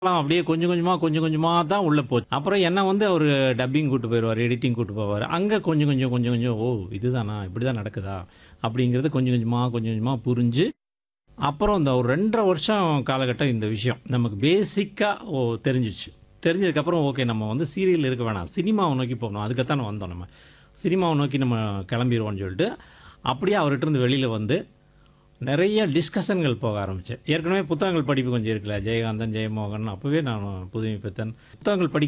படம் அப்படியே கொஞ்சம் கொஞ்சமாக கொஞ்சம் கொஞ்சமாக தான் உள்ளே போச்சு அப்புறம் என்ன வந்து அவர் டப்பிங் கூட்டு போயிடுவார் எடிட்டிங் கூட்டு போவார் அங்கே கொஞ்சம் கொஞ்சம் கொஞ்சம் கொஞ்சம் ஓ இதுதானா இப்படி தான் நடக்குதா அப்படிங்கிறது கொஞ்சம் கொஞ்சமாக கொஞ்சம் கொஞ்சமாக புரிஞ்சு அப்புறம் இந்த ஒரு ரெண்டரை வருஷம் காலகட்டம் இந்த விஷயம் நமக்கு பேசிக்காக ஓ தெரிஞ்சிச்சு தெரிஞ்சதுக்கப்புறம் ஓகே நம்ம வந்து சீரியல் இருக்க வேணாம் சினிமாவை நோக்கி போகணும் அதுக்குத்தான் வந்தோம் நம்ம சினிமாவை நோக்கி நம்ம கிளம்பிடுவோம்னு சொல்லிட்டு அப்படியே அவர்கிட்ட இருந்து வெளியில் வந்து நிறைய டிஸ்கஷன்கள் போக ஆரம்பித்தேன் ஏற்கனவே புத்தகங்கள் படிப்பு கொஞ்சம் இருக்குல்ல ஜெயகாந்தன் ஜெயமோகன் அப்போவே நான் புதுமை பெத்தன் புத்தகங்கள் படிக்க